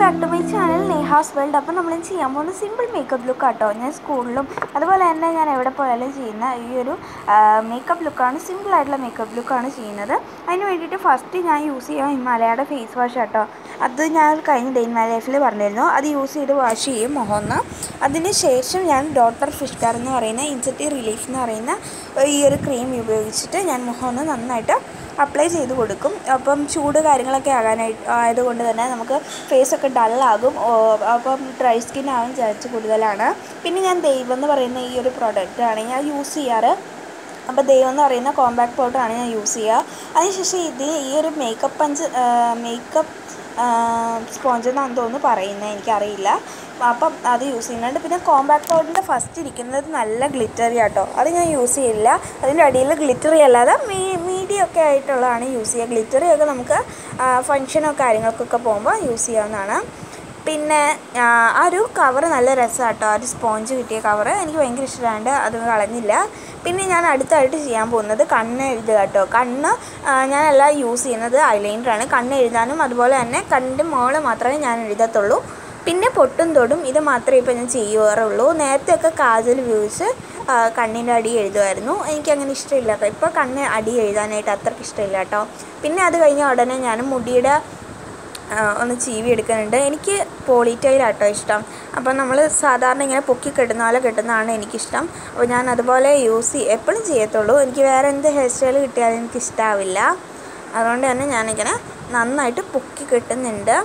back to my channel Neha's world അപ്പോൾ നമ്മൾ ചെയ്യാൻ പോകുന്ന സിമ്പിൾ മേക്കപ്പ് ലുക്ക് ആട്ടോ ഞാൻ സ്കൂളിലും അതുപോലെ തന്നെ ഞാൻ എവിടെ പോയാലും ചെയ്യുന്ന ഈ ഒരു മേക്കപ്പ് ലുക്കാണ് സിമ്പിളായിട്ടുള്ള മേക്കപ്പ് ലുക്കാണ് ചെയ്യുന്നത് അതിന് വേണ്ടിയിട്ട് ഫസ്റ്റ് ഞാൻ യൂസ് ചെയ്യാം ഹിമാലയയുടെ ഫേസ് വാഷ് ആട്ടോ അത് ഞാൻ കഴിഞ്ഞ ഡേ ഇൻ മൈ ലൈഫിൽ പറഞ്ഞിരുന്നു അത് യൂസ് ചെയ്ത് വാഷ് ചെയ്യും മുഖമൊന്ന് അതിന് ശേഷം ഞാൻ ഡോക്ടർ ഫിഷ്കാർ എന്ന് പറയുന്ന ഇൻസെറ്റി റിലീഫ് എന്ന് പറയുന്ന ഈ ഒരു ക്രീം ഉപയോഗിച്ചിട്ട് ഞാൻ മുഖം ഒന്ന് നന്നായിട്ട് അപ്ലൈ ചെയ്ത് കൊടുക്കും അപ്പം ചൂട് കാര്യങ്ങളൊക്കെ ആകാനായിട്ട് ആയതുകൊണ്ട് തന്നെ നമുക്ക് ഫേസൊക്കെ ഡള്ളാകും അപ്പം ഡ്രൈ സ്കിൻ ആവാൻ ചാൻസ് കൂടുതലാണ് പിന്നെ ഞാൻ ദൈവം എന്ന് പറയുന്ന ഈ ഒരു പ്രോഡക്റ്റാണ് ഞാൻ യൂസ് ചെയ്യാറ് അപ്പോൾ ദൈവം എന്ന് പറയുന്ന കോമ്പാക്ട് പൗഡറാണ് ഞാൻ യൂസ് ചെയ്യുക അതിനുശേഷം ഇത് ഈ ഒരു മേക്കപ്പ് പഞ്ച് മേക്കപ്പ് സ്പോഞ്ച് എന്നാണ് തോന്നുന്നു പറയുന്നത് എനിക്കറിയില്ല അപ്പം അത് യൂസ് ചെയ്യുന്നുണ്ട് പിന്നെ കോമ്പാക്ട് പൗഡറിൻ്റെ ഫസ്റ്റ് ഇരിക്കുന്നത് നല്ല ഗ്ലിറ്ററി ആട്ടോ അത് ഞാൻ യൂസ് ചെയ്യില്ല അതിൻ്റെ അടിയിൽ ഗ്ലിറ്ററി അല്ലാതെ മീ മീഡിയം ഒക്കെ ആയിട്ടുള്ളതാണ് യൂസ് ചെയ്യുക ഗ്ലിറ്ററി ഒക്കെ നമുക്ക് ഫങ്ഷനോ കാര്യങ്ങൾക്കൊക്കെ പോകുമ്പോൾ യൂസ് ചെയ്യാവുന്നതാണ് പിന്നെ ആ ഒരു കവർ നല്ല രസമാണ് കേട്ടോ ആ ഒരു സ്പോഞ്ച് കിട്ടിയ കവർ എനിക്ക് ഭയങ്കര ഇഷ്ടമായത് അത് കളഞ്ഞില്ല പിന്നെ ഞാൻ അടുത്തായിട്ട് ചെയ്യാൻ പോകുന്നത് കണ്ണ് എഴുതുക കേട്ടോ കണ്ണ് ഞാനെല്ലാം യൂസ് ചെയ്യുന്നത് ഐലൈനറാണ് കണ്ണ് എഴുതാനും അതുപോലെ തന്നെ കണ്ണിൻ്റെ മുകളിൽ മാത്രമേ ഞാൻ എഴുതത്തുള്ളൂ പിന്നെ പൊട്ടും തൊടും ഇത് മാത്രമേ ഇപ്പോൾ ഞാൻ ചെയ്യാറുള്ളൂ നേരത്തെയൊക്കെ കാജൽ ഉപയോഗിച്ച് കണ്ണിൻ്റെ അടി എഴുതുമായിരുന്നു എനിക്കങ്ങനെ ഇഷ്ടമില്ല കേട്ടോ ഇപ്പോൾ കണ്ണ് അടി എഴുതാനായിട്ട് അത്രയ്ക്ക് ഇഷ്ടമില്ല കേട്ടോ പിന്നെ അത് കഴിഞ്ഞ ഉടനെ ഞാൻ മുടിയുടെ ഒന്ന് ചീവി എടുക്കുന്നുണ്ട് എനിക്ക് പോളിറ്റൈലാട്ടോ ഇഷ്ടം അപ്പം നമ്മൾ സാധാരണ ഇങ്ങനെ പൊക്കി കെട്ടുന്ന പോലെ കെട്ടുന്നതാണ് എനിക്കിഷ്ടം അപ്പോൾ ഞാൻ അതുപോലെ യൂസ് ചെയ്യും എപ്പോഴും ചെയ്യത്തുള്ളൂ എനിക്ക് വേറെ എന്ത് ഹെയർ സ്റ്റൈൽ കിട്ടിയാലും എനിക്ക് ഇഷ്ടമാവില്ല അതുകൊണ്ട് തന്നെ ഞാനിങ്ങനെ നന്നായിട്ട് പൊക്കി കെട്ടുന്നുണ്ട്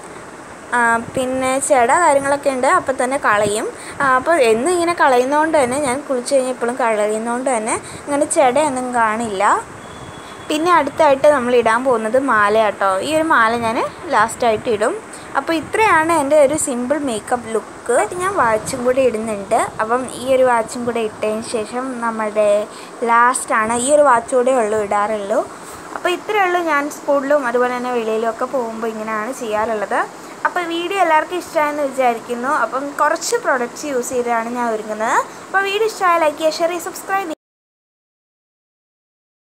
പിന്നെ ചെട കാര്യങ്ങളൊക്കെ ഉണ്ട് അപ്പോൾ തന്നെ കളയും അപ്പോൾ എന്നും ഇങ്ങനെ കളയുന്നതുകൊണ്ട് തന്നെ ഞാൻ കുളിച്ച് കഴിഞ്ഞാൽ എപ്പോഴും കളയുന്നതുകൊണ്ട് തന്നെ ഇങ്ങനെ ചെടയൊന്നും കാണില്ല പിന്നെ അടുത്തായിട്ട് നമ്മൾ ഇടാൻ പോകുന്നത് മാലയാട്ടോ ഈ ഒരു മാല ഞാൻ ലാസ്റ്റായിട്ട് ഇടും അപ്പോൾ ഇത്രയാണ് എൻ്റെ ഒരു സിമ്പിൾ മേക്കപ്പ് ലുക്ക് ഞാൻ വാച്ചും കൂടെ ഇടുന്നുണ്ട് അപ്പം ഈ ഒരു വാച്ചും കൂടെ ഇട്ടതിന് ശേഷം നമ്മുടെ ലാസ്റ്റാണ് ഈ ഒരു വാച്ച് കൂടെ ഉള്ളൂ ഇടാറുള്ളൂ അപ്പോൾ ഇത്രയേ ഉള്ളൂ ഞാൻ സ്കൂളിലും അതുപോലെ തന്നെ വെളിയിലും ഒക്കെ പോകുമ്പോൾ ഇങ്ങനെയാണ് ചെയ്യാറുള്ളത് അപ്പോൾ വീഡിയോ എല്ലാവർക്കും ഇഷ്ടമായെന്ന് വിചാരിക്കുന്നു അപ്പം കുറച്ച് പ്രൊഡക്റ്റ്സ് യൂസ് ചെയ്താണ് ഞാൻ ഒരുങ്ങുന്നത് അപ്പോൾ വീഡിയോ ഇഷ്ടമായ ലൈക്ക് ചെയ്യുക ഷെയർ ചെയ്യുക സബ്സ്ക്രൈബ് ചെയ്യുക